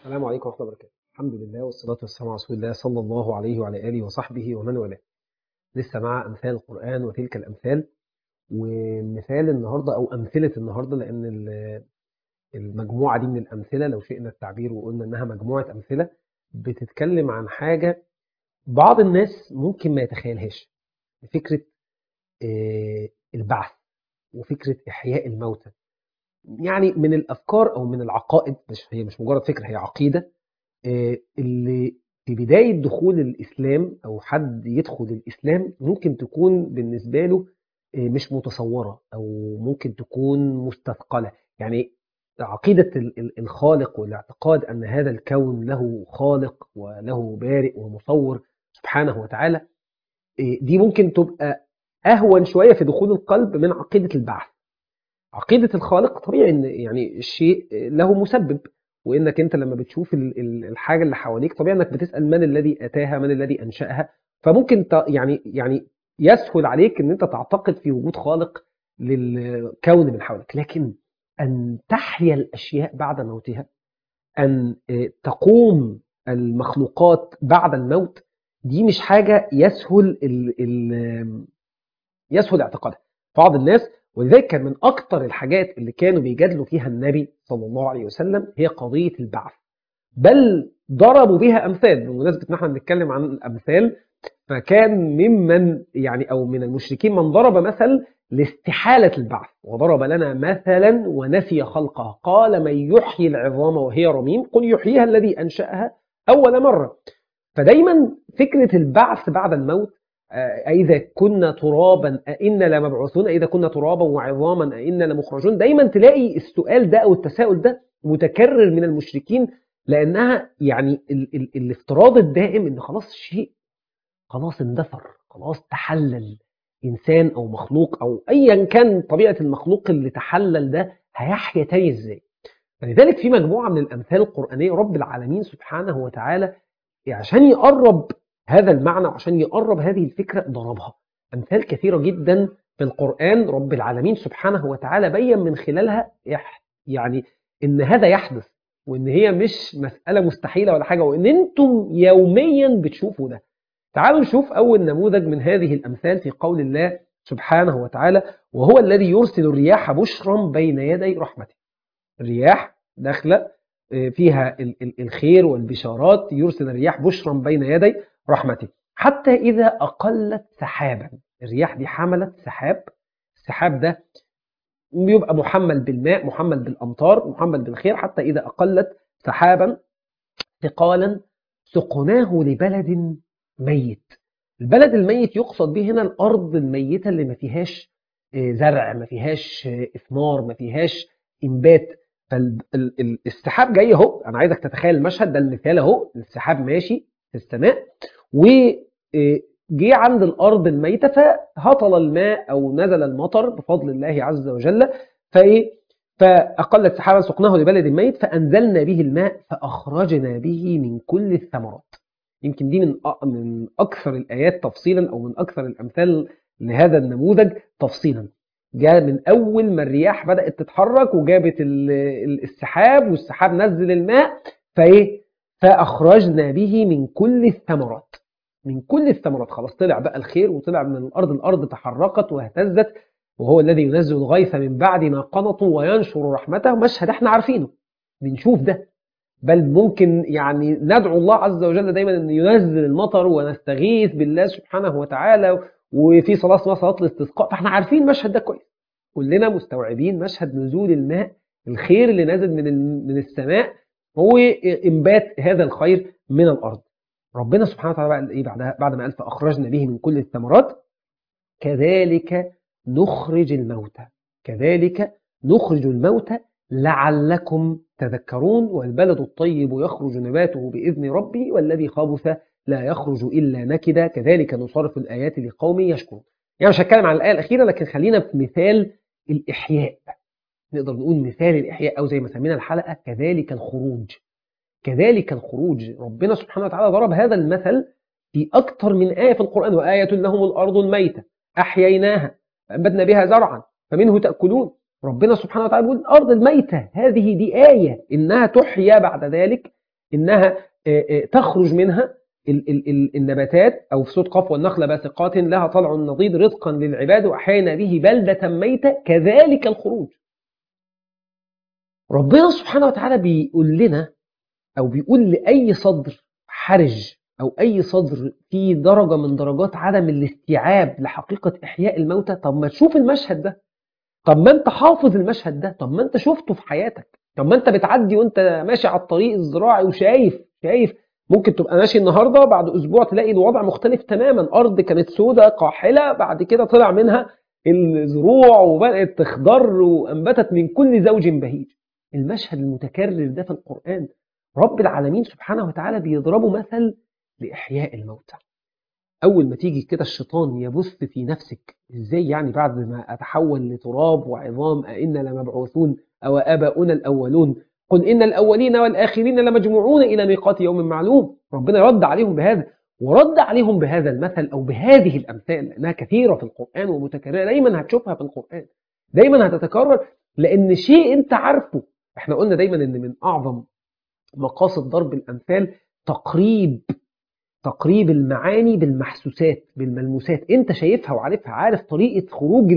السلام عليكم ورحمة الله وبركاته الحمد لله والصلاة والسلام على رسول الله صلى الله عليه وعلى آله وصحبه ومن والاه لسه مع أمثال القرآن وتلك الأمثال ومثال النهاردة أو أمثلة النهاردة لأن ال- المجموعة دي من الأمثلة لو شئنا التعبير وقلنا إنها مجموعة أمثلة بتتكلم عن حاجة بعض الناس ممكن ما يتخيلهاش فكرة آه، البعث وفكرة إحياء الموتى يعني من الأفكار أو من العقائد مش هي مش مجرد فكرة هي عقيدة آه، اللي في بداية دخول الإسلام أو حد يدخل الإسلام ممكن تكون بالنسبة له آه، مش متصورة أو ممكن تكون مستثقلة يعني عقيدة ال- ال- الخالق والاعتقاد أن هذا الكون له خالق وله بارئ ومصور سبحانه وتعالى آه، دي ممكن تبقى أهون شوية في دخول القلب من عقيدة البعث عقيدة الخالق طبيعي ان يعني الشيء له مسبب وانك انت لما بتشوف ال- ال- الحاجة اللي حواليك طبيعي انك بتسأل من الذي اتاها من الذي انشأها فممكن ت- يعني يعني يسهل عليك ان انت تعتقد في وجود خالق للكون من حولك لكن ان تحيا الاشياء بعد موتها ان آه، تقوم المخلوقات بعد الموت دي مش حاجة يسهل ال ال يسهل اعتقادها بعض الناس ولذلك كان من أكتر الحاجات اللي كانوا بيجادلوا فيها النبي صلى الله عليه وسلم هي قضية البعث بل ضربوا بها أمثال بمناسبة إن احنا بنتكلم عن الأمثال فكان ممن يعني أو من المشركين من ضرب مثل لاستحالة البعث وضرب لنا مثلا ونسي خلقها قال من يحيي العظام وهي رميم قل يحييها الذي أنشأها أول مرة فدايما فكرة البعث بعد الموت آه، أئذا كنا ترابا أئنا لمبعوثون أئذا كنا ترابا وعظاما أئنا لمخرجون دايما تلاقي السؤال ده أو التساؤل ده متكرر من المشركين لأنها يعني ال ال الافتراض الدائم إن خلاص شيء خلاص اندثر خلاص تحلل إنسان أو مخلوق أو أيا كان طبيعة المخلوق اللي تحلل ده هيحيا تاني إزاي فلذلك في مجموعة من الأمثال القرآنية رب العالمين سبحانه وتعالى عشان يقرب هذا المعنى وعشان يقرب هذه الفكرة ضربها أمثال كثيرة جدا في القرآن رب العالمين سبحانه وتعالى بين من خلالها يح- يعني إن هذا يحدث وإن هي مش مسألة مستحيلة ولا حاجة وإن أنتم يوميا بتشوفوا ده تعالوا نشوف أول نموذج من هذه الأمثال في قول الله سبحانه وتعالى وهو الذي يرسل الرياح بشرا بين يدي رحمته الرياح داخلة آه، فيها ال- ال- الخير والبشارات يرسل الرياح بشرا بين يدي رحمته حتى إذا أقلت سحابا الرياح دي حملت سحاب السحاب ده بيبقى محمل بالماء محمل بالأمطار محمل بالخير حتى إذا أقلت سحابا ثقالا سقناه لبلد ميت البلد الميت يقصد به هنا الأرض الميتة اللي ما فيهاش آه، زرع ما فيهاش آه، إثمار ما فيهاش إنبات فالسحاب جاي اهو انا عايزك تتخيل المشهد ده المثال اهو السحاب ماشي في السماء وجي عند الارض الميته فهطل الماء او نزل المطر بفضل الله عز وجل فايه فاقلت سحابا سقناه لبلد ميت فانزلنا به الماء فاخرجنا به من كل الثمرات يمكن دي من أ- من اكثر الايات تفصيلا او من اكثر الامثال لهذا النموذج تفصيلا جاء من اول ما الرياح بدات تتحرك وجابت ال- ال- السحاب والسحاب نزل الماء فايه فاخرجنا به من كل الثمرات من كل الثمرات خلاص طلع بقى الخير وطلع من الارض الارض تحركت واهتزت وهو الذي ينزل الغيث من بعد ما قنطوا وينشر رحمته مشهد احنا عارفينه بنشوف ده بل ممكن يعني ندعو الله عز وجل دايما ان ينزل المطر ونستغيث بالله سبحانه وتعالى وفي صلاه اسمها صلاه الاستسقاء فاحنا عارفين المشهد ده كويس كلنا مستوعبين مشهد نزول الماء الخير اللي نازل من ال- من السماء هو انبات هذا الخير من الارض ربنا سبحانه وتعالى بقى قال ايه بعدها بعد ما قال فاخرجنا به من كل الثمرات كذلك نخرج الموتى كذلك نخرج الموتى لعلكم تذكرون والبلد الطيب يخرج نباته بإذن ربه والذي خبث لا يخرج إلا نكدا كذلك نصرف الآيات لقوم يشكرون يعني مش هتكلم عن الآية الأخيرة لكن خلينا في مثال الإحياء نقدر نقول مثال الإحياء أو زي ما سمينا الحلقة كذلك الخروج كذلك الخروج ربنا سبحانه وتعالى ضرب هذا المثل في أكثر من آية في القرآن وآية لهم الأرض الميتة أحييناها فأنبتنا بها زرعا فمنه تأكلون ربنا سبحانه وتعالى بيقول الأرض الميتة هذه دي آية إنها تحيا بعد ذلك إنها تخرج منها ال ال ال النباتات أو في صوت قف والنخل باسقات لها طلع نضيد رزقا للعباد وأحيانا به بلدة ميتة كذلك الخروج ربنا سبحانه وتعالى بيقول لنا أو بيقول لأي صدر حرج أو أي صدر في درجة من درجات عدم الاستيعاب لحقيقة إحياء الموتى طب ما تشوف المشهد ده طب ما أنت حافظ المشهد ده طب ما أنت شفته في حياتك طب ما أنت بتعدي وأنت ماشي على الطريق الزراعي وشايف شايف ممكن تبقى ماشي النهارده بعد اسبوع تلاقي الوضع مختلف تماما ارض كانت سودة قاحله بعد كده طلع منها الزروع وبدات تخضر وانبتت من كل زوج بهيج المشهد المتكرر ده في القران رب العالمين سبحانه وتعالى بيضربه مثل لاحياء الموتى اول ما تيجي كده الشيطان يبث في نفسك ازاي يعني بعد ما اتحول لتراب وعظام ائنا لمبعوثون او اباؤنا الاولون قل إن الأولين والآخرين لمجموعون إلى ميقات يوم معلوم ربنا رد عليهم بهذا ورد عليهم بهذا المثل أو بهذه الأمثال لأنها كثيرة في القرآن ومتكررة دايما هتشوفها في القرآن دايما هتتكرر لأن شيء أنت عارفه احنا قلنا دايما أن من أعظم مقاصد ضرب الأمثال تقريب تقريب المعاني بالمحسوسات بالملموسات انت شايفها وعارفها عارف طريقة خروج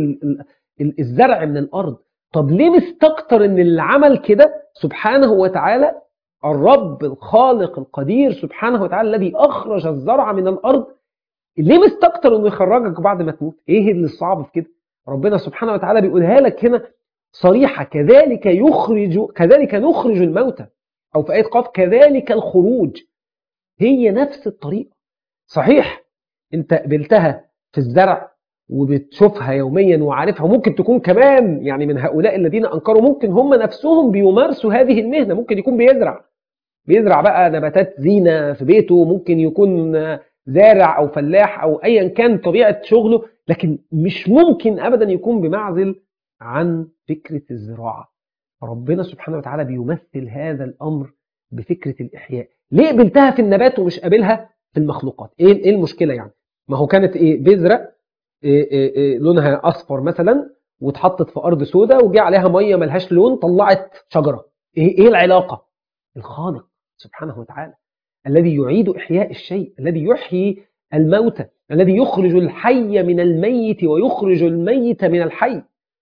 الزرع من الأرض طب ليه مستكتر ان اللي عمل كده سبحانه وتعالى الرب الخالق القدير سبحانه وتعالى الذي اخرج الزرع من الارض ليه مستكتر انه يخرجك بعد ما تموت ايه اللي صعب في كده ربنا سبحانه وتعالى بيقولها لك هنا صريحة كذلك يخرج كذلك نخرج الموتى او في آية قاف كذلك الخروج هي نفس الطريقة صحيح انت قبلتها في الزرع وبتشوفها يوميا وعارفها وممكن تكون كمان يعني من هؤلاء الذين انكروا ممكن هم نفسهم بيمارسوا هذه المهنه ممكن يكون بيزرع بيزرع بقى نباتات زينه في بيته ممكن يكون زارع او فلاح او ايا كان طبيعه شغله لكن مش ممكن ابدا يكون بمعزل عن فكره الزراعه ربنا سبحانه وتعالى بيمثل هذا الامر بفكره الاحياء ليه قبلتها في النبات ومش قابلها في المخلوقات ايه ايه المشكله يعني ما هو كانت ايه بذره إيه إيه إيه لونها اصفر مثلا واتحطت في ارض سوداء وجي عليها ميه ملهاش لون طلعت شجره ايه ايه العلاقه الخالق سبحانه وتعالى الذي يعيد احياء الشيء الذي يحيي الموتى الذي يخرج الحي من الميت ويخرج الميت من الحي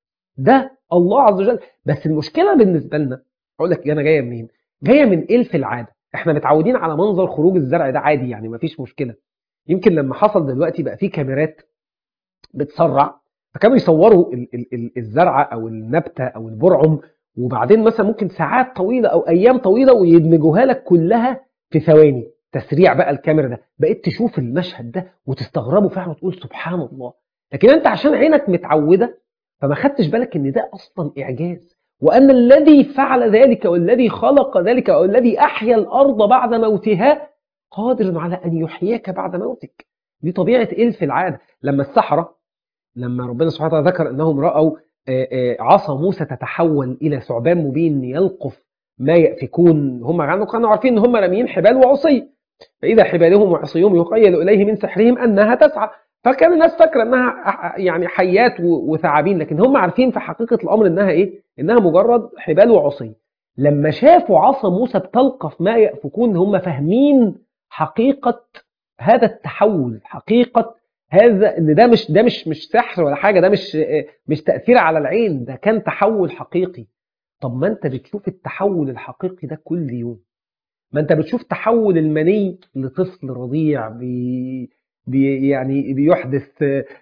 ده الله عز وجل بس المشكله بالنسبه لنا اقول لك انا جايه منين جايه من الف العاده احنا متعودين على منظر خروج الزرع ده عادي يعني مفيش مشكله يمكن لما حصل دلوقتي بقى في كاميرات بتسرع فكانوا يصوروا ال ال ال الزرعه او النبته او البرعم وبعدين مثلا ممكن ساعات طويله او ايام طويله ويدمجوها لك كلها في ثواني تسريع بقى الكاميرا ده بقيت تشوف المشهد ده وتستغربه فعلا وتقول سبحان الله لكن انت عشان عينك متعوده فما خدتش بالك ان ده اصلا اعجاز وان الذي فعل ذلك والذي خلق ذلك والذي احيا الارض بعد موتها قادر على ان يحييك بعد موتك دي طبيعه الف العاده لما السحره لما ربنا سبحانه وتعالى ذكر انهم راوا عصا موسى تتحول الى ثعبان مبين يلقف ما يأفكون هم كانوا عارفين ان هم راميين حبال وعصي فاذا حبالهم وعصيهم يخيل اليه من سحرهم انها تسعى فكان الناس فاكره انها يعني حيات وثعابين لكن هم عارفين في حقيقه الامر انها ايه انها مجرد حبال وعصي لما شافوا عصا موسى بتلقف ما يأفكون هم فاهمين حقيقه هذا التحول حقيقه هذا ان ده مش ده مش مش سحر ولا حاجه ده مش مش تاثير على العين ده كان تحول حقيقي طب ما انت بتشوف التحول الحقيقي ده كل يوم ما انت بتشوف تحول المني لطفل رضيع بي بي يعني بيحدث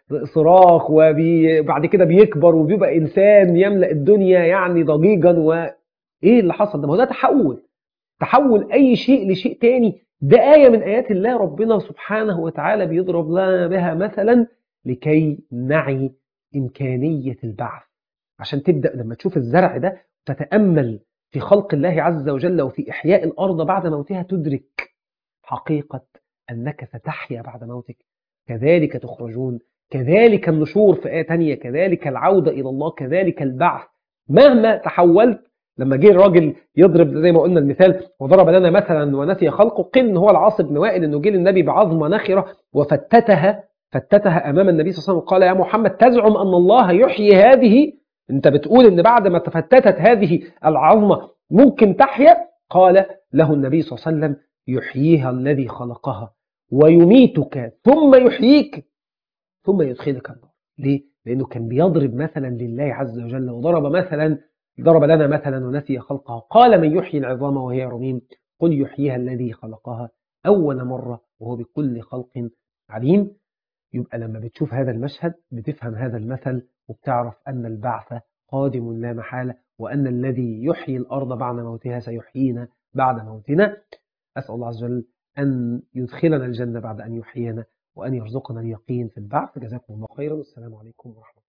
صراخ وبعد كده بيكبر وبيبقى انسان يملا الدنيا يعني ضجيجا وايه اللي حصل ده ما هو ده تحول تحول اي شيء لشيء تاني ده آية من آيات الله ربنا سبحانه وتعالى بيضرب لنا بها مثلا لكي نعي إمكانية البعث عشان تبدأ لما تشوف الزرع ده تتأمل في خلق الله عز وجل وفي إحياء الأرض بعد موتها تدرك حقيقة أنك ستحيا بعد موتك كذلك تخرجون كذلك النشور في آية تانية كذلك العودة إلى الله كذلك البعث مهما تحولت لما جه الراجل يضرب زي ما قلنا المثال وضرب لنا مثلا ونسي خلقه قيل ان هو العاص بن وائل انه جه للنبي بعظمه نخره وفتتها فتتها امام النبي صلى الله عليه وسلم قال يا محمد تزعم ان الله يحيي هذه انت بتقول ان بعد ما تفتتت هذه العظمه ممكن تحيا قال له النبي صلى الله عليه وسلم يحييها الذي خلقها ويميتك ثم يحييك ثم يدخلك النار ليه؟ لأنه كان بيضرب مثلا لله عز وجل وضرب مثلا ضرب لنا مثلا ونسي خلقها قال من يحيي العظام وهي رميم قل يحييها الذي خلقها أول مرة وهو بكل خلق عليم يبقى لما بتشوف هذا المشهد بتفهم هذا المثل وبتعرف أن البعث قادم لا محالة وأن الذي يحيي الأرض بعد موتها سيحيينا بعد موتنا أسأل الله عز وجل أن يدخلنا الجنة بعد أن يحيينا وأن يرزقنا اليقين في البعث جزاكم الله خيرا والسلام عليكم ورحمة الله